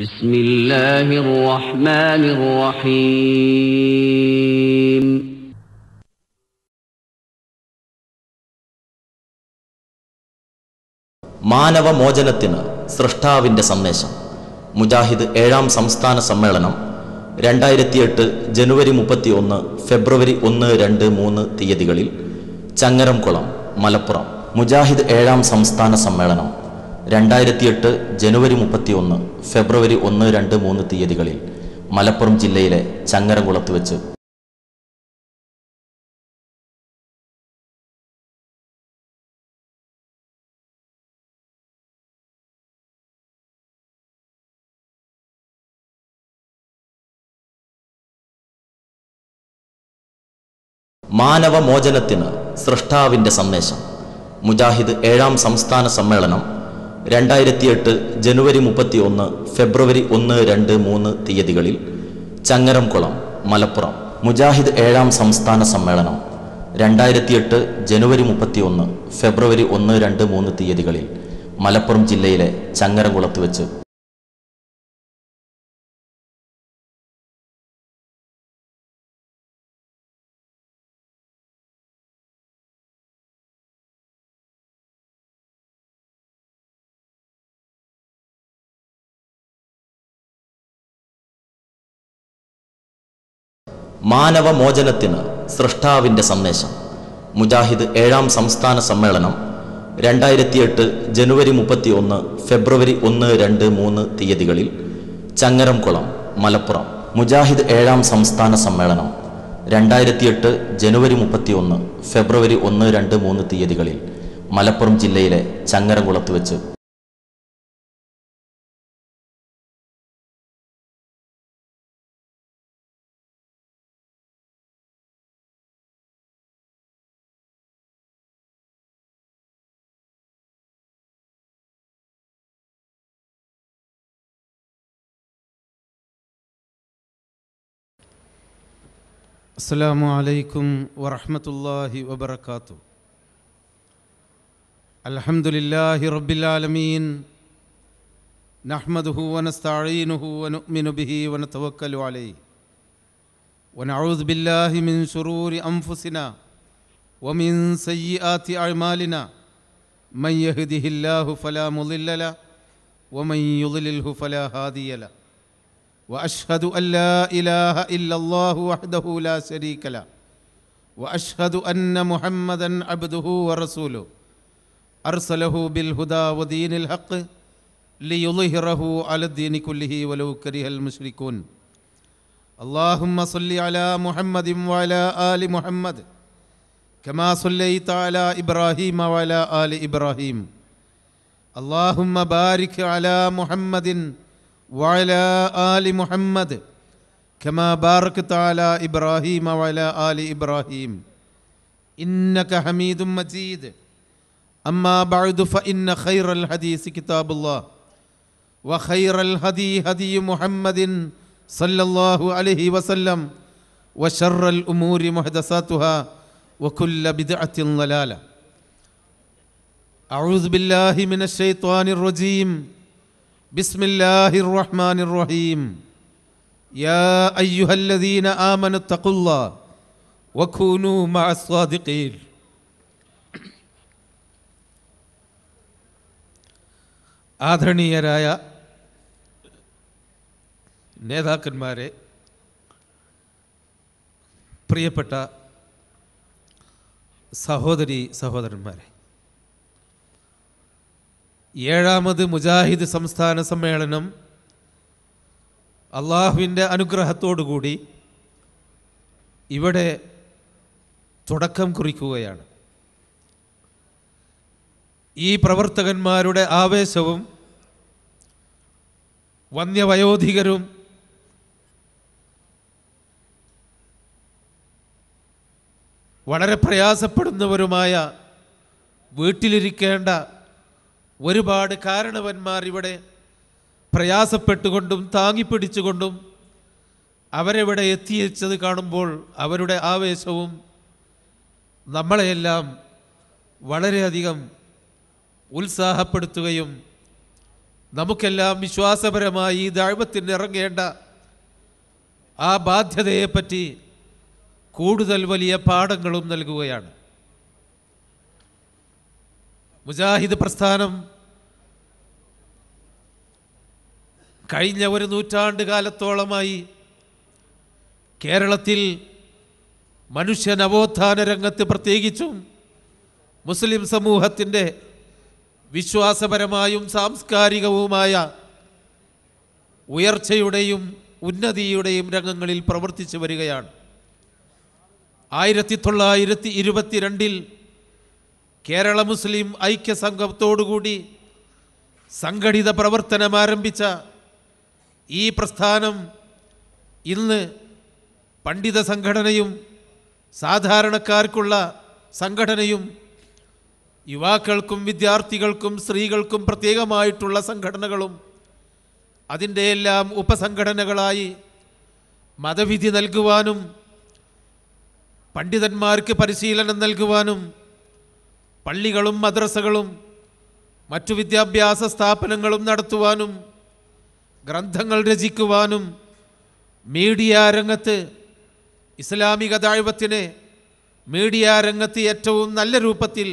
بسم الله الرحمن الرحيم മാനവമോചനത്തിന് സൃഷ്ടാവിൻ്റെ സന്ദേശം മുജാഹിദ് ഏഴാം സംസ്ഥാന സമ്മേളനം രണ്ടായിരത്തിയെട്ട് ജനുവരി മുപ്പത്തി ഒന്ന് ഫെബ്രുവരി ഒന്ന് രണ്ട് മൂന്ന് തീയതികളിൽ ചങ്ങരംകുളം മലപ്പുറം മുജാഹിദ് ഏഴാം സംസ്ഥാന സമ്മേളനം രണ്ടായിരത്തിയെട്ട് ജനുവരി മുപ്പത്തി ഒന്ന് ഫെബ്രുവരി ഒന്ന് രണ്ട് മൂന്ന് തീയതികളിൽ മലപ്പുറം ജില്ലയിലെ ചങ്ങരംകുളത്ത് വെച്ച് മാനവമോചനത്തിന് സൃഷ്ടാവിൻ്റെ സന്ദേശം മുജാഹിദ് ഏഴാം സംസ്ഥാന സമ്മേളനം രണ്ടായിരത്തിയെട്ട് ജനുവരി മുപ്പത്തി ഒന്ന് ഫെബ്രുവരി ഒന്ന് രണ്ട് മൂന്ന് തീയതികളിൽ ചങ്ങരംകുളം മലപ്പുറം മുജാഹിദ് ഏഴാം സംസ്ഥാന സമ്മേളനം രണ്ടായിരത്തിയെട്ട് ജനുവരി മുപ്പത്തി ഒന്ന് ഫെബ്രുവരി ഒന്ന് രണ്ട് മൂന്ന് തീയതികളിൽ മലപ്പുറം ജില്ലയിലെ ചങ്ങരംകുളത്ത് വെച്ച് മാനവമോചനത്തിന് സൃഷ്ടാവിൻ്റെ സന്ദേശം മുജാഹിദ് ഏഴാം സംസ്ഥാന സമ്മേളനം രണ്ടായിരത്തിയെട്ട് ജനുവരി മുപ്പത്തി ഒന്ന് ഫെബ്രുവരി ഒന്ന് രണ്ട് മൂന്ന് തീയതികളിൽ ചങ്ങരംകുളം മലപ്പുറം മുജാഹിദ് ഏഴാം സംസ്ഥാന സമ്മേളനം രണ്ടായിരത്തിയെട്ട് ജനുവരി മുപ്പത്തി ഒന്ന് ഫെബ്രുവരി ഒന്ന് രണ്ട് മൂന്ന് തീയതികളിൽ മലപ്പുറം ജില്ലയിലെ ചങ്ങരംകുളത്ത് വെച്ച് السلام عليكم ورحمة الله وبركاته الحمد لله رب العالمين نحمده ونستعينه ونؤمن به ونتوكل عليه ونعوذ بالله من شرور أنفسنا ومن سيئات أعمالنا من يهده الله فلا مضل له ومن يضلله فلا هادي له واشهد ان لا اله الا الله وحده لا شريك له واشهد ان محمدا عبده ورسوله ارسله بالهدى ودين الحق ليظهره على الدين كله ولو كره المشركون اللهم صل على محمد وعلى ال محمد كما صليت على ابراهيم وعلى ال ابراهيم اللهم بارك على محمد وعلى آل محمد كما باركت على إبراهيم وعلى آل إبراهيم إنك حميد مجيد أما بعد فإن خير الحديث كتاب الله وخير الهدي هدي محمد صلى الله عليه وسلم وشر الأمور محدثاتها وكل بدعة ضلالة أعوذ بالله من الشيطان الرجيم بسم الله الرحمن الرحيم يا أيها الذين آمنوا اتقوا الله وكونوا مع الصادقين ആദരണീയരായ നേതാക്കന്മാരെ പ്രിയപ്പെട്ട സഹോദരി സഹോദരന്മാരെ ഏഴാമത് മുജാഹിദ് സംസ്ഥാന സമ്മേളനം അള്ളാഹുവിൻ്റെ അനുഗ്രഹത്തോടുകൂടി ഇവിടെ തുടക്കം കുറിക്കുകയാണ് ഈ പ്രവർത്തകന്മാരുടെ ആവേശവും വന്യവയോധികരും വളരെ പ്രയാസപ്പെടുന്നവരുമായ വീട്ടിലിരിക്കേണ്ട ഒരുപാട് കാരണവന്മാർ ഇവിടെ പ്രയാസപ്പെട്ടുകൊണ്ടും താങ്ങിപ്പിടിച്ചുകൊണ്ടും അവരെവിടെ എത്തിച്ചത് കാണുമ്പോൾ അവരുടെ ആവേശവും നമ്മളെയെല്ലാം വളരെയധികം ഉത്സാഹപ്പെടുത്തുകയും നമുക്കെല്ലാം വിശ്വാസപരമായി ഈ ദൈവത്തിന് ഇറങ്ങേണ്ട ആ ബാധ്യതയെപ്പറ്റി കൂടുതൽ വലിയ പാഠങ്ങളും നൽകുകയാണ് മുജാഹിദ് പ്രസ്ഥാനം കഴിഞ്ഞ ഒരു നൂറ്റാണ്ട് കാലത്തോളമായി കേരളത്തിൽ മനുഷ്യ നവോത്ഥാന രംഗത്ത് പ്രത്യേകിച്ചും മുസ്ലിം സമൂഹത്തിൻ്റെ വിശ്വാസപരമായും സാംസ്കാരികവുമായ ഉയർച്ചയുടെയും ഉന്നതിയുടെയും രംഗങ്ങളിൽ പ്രവർത്തിച്ചു വരികയാണ് ആയിരത്തി തൊള്ളായിരത്തി ഇരുപത്തിരണ്ടിൽ കേരള മുസ്ലിം ഐക്യ സംഘത്തോടുകൂടി സംഘടിത പ്രവർത്തനം ആരംഭിച്ച ഈ പ്രസ്ഥാനം ഇന്ന് പണ്ഡിത സംഘടനയും സാധാരണക്കാർക്കുള്ള സംഘടനയും യുവാക്കൾക്കും വിദ്യാർത്ഥികൾക്കും സ്ത്രീകൾക്കും പ്രത്യേകമായിട്ടുള്ള സംഘടനകളും അതിൻ്റെ എല്ലാം ഉപസംഘടനകളായി മതവിധി നൽകുവാനും പണ്ഡിതന്മാർക്ക് പരിശീലനം നൽകുവാനും പള്ളികളും മദ്രസകളും മറ്റു വിദ്യാഭ്യാസ സ്ഥാപനങ്ങളും നടത്തുവാനും ഗ്രന്ഥങ്ങൾ രചിക്കുവാനും മീഡിയ രംഗത്ത് ഇസ്ലാമിക ദൈവത്തിനെ മീഡിയ രംഗത്ത് ഏറ്റവും നല്ല രൂപത്തിൽ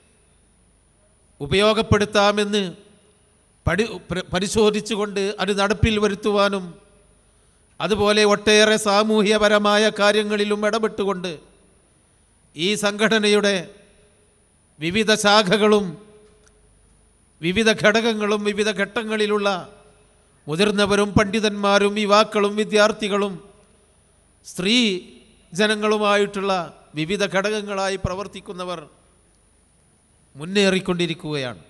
ഉപയോഗപ്പെടുത്താമെന്ന് പഠി പ്ര- പരിശോധിച്ചുകൊണ്ട് അത് നടപ്പിൽ വരുത്തുവാനും അതുപോലെ ഒട്ടേറെ സാമൂഹ്യപരമായ കാര്യങ്ങളിലും ഇടപെട്ടുകൊണ്ട് ഈ സംഘടനയുടെ വിവിധ ശാഖകളും വിവിധ ഘടകങ്ങളും വിവിധ ഘട്ടങ്ങളിലുള്ള മുതിർന്നവരും പണ്ഡിതന്മാരും യുവാക്കളും വിദ്യാർത്ഥികളും സ്ത്രീ ജനങ്ങളുമായിട്ടുള്ള വിവിധ ഘടകങ്ങളായി പ്രവർത്തിക്കുന്നവർ മുന്നേറിക്കൊണ്ടിരിക്കുകയാണ്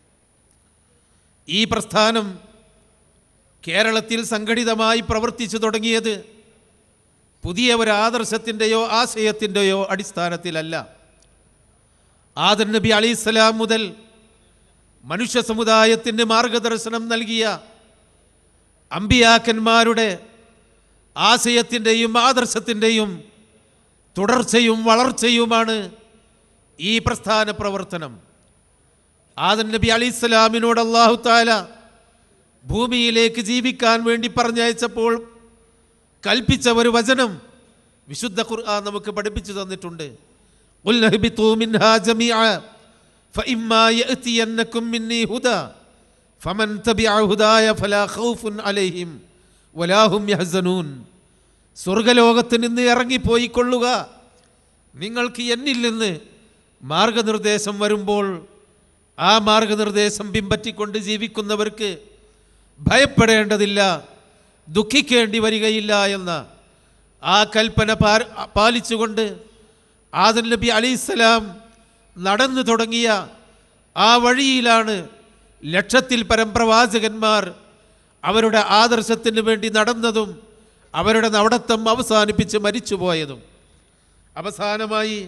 ഈ പ്രസ്ഥാനം കേരളത്തിൽ സംഘടിതമായി പ്രവർത്തിച്ചു തുടങ്ങിയത് പുതിയ ഒരു ആദർശത്തിൻ്റെയോ ആശയത്തിൻ്റെയോ അടിസ്ഥാനത്തിലല്ല ആദർ നബി അലൈഹിസ്സലാം മുതൽ മനുഷ്യ സമുദായത്തിന് മാർഗദർശനം നൽകിയ അമ്പിയാക്കന്മാരുടെ ആശയത്തിൻ്റെയും ആദർശത്തിൻ്റെയും തുടർച്ചയും വളർച്ചയുമാണ് ഈ പ്രസ്ഥാന പ്രവർത്തനം ആദൻ നബി അലി ഇസ്ലാമിനോട് അള്ളാഹു താല ഭൂമിയിലേക്ക് ജീവിക്കാൻ വേണ്ടി പറഞ്ഞയച്ചപ്പോൾ കൽപ്പിച്ച ഒരു വചനം വിശുദ്ധ ഖുർആൻ നമുക്ക് പഠിപ്പിച്ചു തന്നിട്ടുണ്ട് "ഖുൽ നഹ്ബിതൂ മിൻഹാ ജമീഅ ഫഇമ്മാ യഅതിയന്നകും മിന്നീ ഹുദാ ഫമൻ തബിഅ ഹുദായ ഫലാ ഖൗഫുൻ അലൈഹിം വലാ ഹും യഹ്സനൂൻ സ്വർഗലോകത്ത് നിന്ന് ഇറങ്ങിപ്പോയിക്കൊള്ളുക നിങ്ങൾക്ക് എന്നിൽ നിന്ന് മാർഗനിർദ്ദേശം വരുമ്പോൾ ആ മാർഗനിർദ്ദേശം പിമ്പറ്റിക്കൊണ്ട് ജീവിക്കുന്നവർക്ക് ഭയപ്പെടേണ്ടതില്ല ദുഃഖിക്കേണ്ടി വരികയില്ല എന്ന ആ കൽപ്പന പാ- പാലിച്ചുകൊണ്ട് ആദൻ നബി അലിസ്സലാം നടന്നു തുടങ്ങിയ ആ വഴിയിലാണ് ലക്ഷത്തിൽ പരം പ്രവാചകന്മാർ അവരുടെ ആദർശത്തിന് വേണ്ടി നടന്നതും അവരുടെ നടത്തം അവസാനിപ്പിച്ച് മരിച്ചുപോയതും അവസാനമായി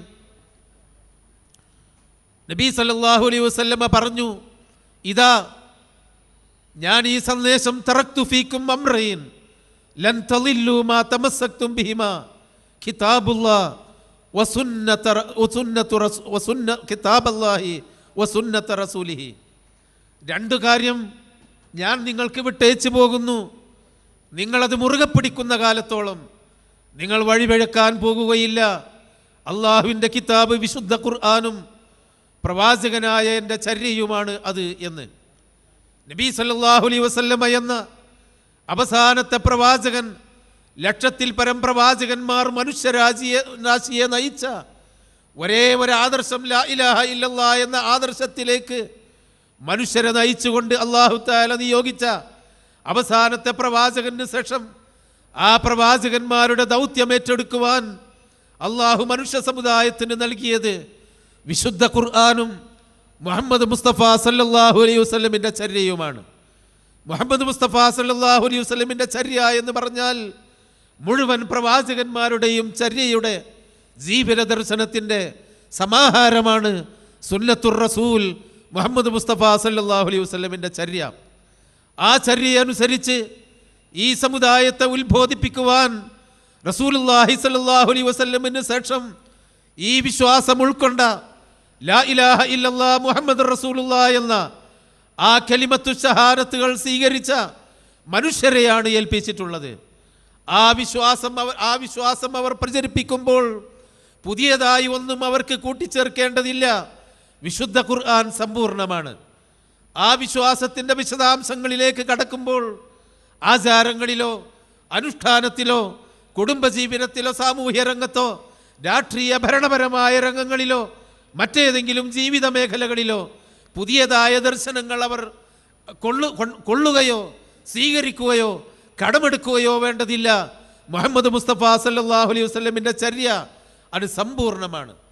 നബി സല്ലല്ലാഹു അലൈഹി വസല്ലമ പറഞ്ഞു ഇതാ ഞാൻ ഈ സന്ദേശം തറക്തു ഫീക്കും അമ്രയിൻ ലൻ തളില്ലു മാ തമസ്സക്തും ബിഹിമാ കിതാബുല്ലാ വസുന്നത റ- വസുന്നതു റസൂ- വസുന്ന കിതാബല്ലാഹി വസുന്നത റസൂലിഹി രണ്ട് കാര്യം ഞാൻ നിങ്ങൾക്ക് വിട്ടേച്ചു പോകുന്നു നിങ്ങളത് മുറുകെ പിടിക്കുന്ന കാലത്തോളം നിങ്ങൾ വഴിവഴക്കാൻ പോകുകയില്ല അള്ളാഹുവിൻ്റെ കിതാബ് വിശുദ്ധ ഖുർആാനും പ്രവാചകനായ എൻ്റെ ചര്യയുമാണ് അത് എന്ന് നബി സല്ലല്ലാഹു അലൈഹി വസല്ലമ എന്ന അവസാനത്തെ പ്രവാചകൻ ലക്ഷത്തിൽ പരം പ്രവാചകന്മാർ മനുഷ്യരാജിയെ രാശിയെ നയിച്ച ഒരേ ഒരു ആദർശം ലാ ഇലാഹ ഇല്ലല്ലാ എന്ന ആദർശത്തിലേക്ക് മനുഷ്യരെ നയിച്ചുകൊണ്ട് അള്ളാഹു താല നിയോഗിച്ച അവസാനത്തെ പ്രവാചകന് ശേഷം ആ പ്രവാചകന്മാരുടെ ദൗത്യം ഏറ്റെടുക്കുവാൻ അള്ളാഹു മനുഷ്യ സമുദായത്തിന് നൽകിയത് വിശുദ്ധ ഖുർആാനും മുഹമ്മദ് മുസ്തഫ സല്ലല്ലാഹു അലൈഹി വസല്ലമിൻ്റെ ചര്യയുമാണ് മുഹമ്മദ് മുസ്തഫ സല്ലല്ലാഹു അലൈഹി വസല്ലമിൻ്റെ ചര്യ എന്ന് പറഞ്ഞാൽ മുഴുവൻ പ്രവാചകന്മാരുടെയും ചര്യയുടെ ജീവിത ദർശനത്തിൻ്റെ സമാഹാരമാണ് സുന്നത്തുർ റസൂൽ മുഹമ്മദ് മുസ്തഫ സല്ലല്ലാഹു അലൈഹി വസല്ലമിൻ്റെ ചര്യ ആ ചര്യ അനുസരിച്ച് ഈ സമുദായത്തെ ഉത്ബോധിപ്പിക്കുവാൻ റസൂലുള്ളാഹി സല്ലല്ലാഹു അലൈഹി വസല്ലമിന് ശേഷം ഈ വിശ്വാസം ഉൾക്കൊണ്ട ലാ ഇലാഹ ഇല്ലല്ലാ മുഹമ്മദ് റസൂലുള്ളാ എന്ന ആ കലിമത്തു ഷഹാരത്തുകൾ സ്വീകരിച്ച മനുഷ്യരെയാണ് ഏൽപ്പിച്ചിട്ടുള്ളത് ആ വിശ്വാസം അവർ ആ വിശ്വാസം അവർ പ്രചരിപ്പിക്കുമ്പോൾ പുതിയതായി ഒന്നും അവർക്ക് കൂട്ടിച്ചേർക്കേണ്ടതില്ല വിശുദ്ധ ഖുർആൻ സമ്പൂർണ്ണമാണ് ആ വിശ്വാസത്തിൻ്റെ വിശദാംശങ്ങളിലേക്ക് കടക്കുമ്പോൾ ആചാരങ്ങളിലോ അനുഷ്ഠാനത്തിലോ കുടുംബജീവനത്തിലോ സാമൂഹ്യ രംഗത്തോ രാഷ്ട്രീയ ഭരണപരമായ രംഗങ്ങളിലോ മറ്റേതെങ്കിലും ജീവിത മേഖലകളിലോ പുതിയതായ ദർശനങ്ങൾ അവർ കൊള്ളു കൊൺ- കൊള്ളുകയോ സ്വീകരിക്കുകയോ കടമെടുക്കുകയോ വേണ്ടതില്ല മുഹമ്മദ് മുസ്തഫ സല്ലല്ലാഹു അലൈഹി വസല്ലമിൻ്റെ ചര്യ അത് സമ്പൂർണ്ണമാണ്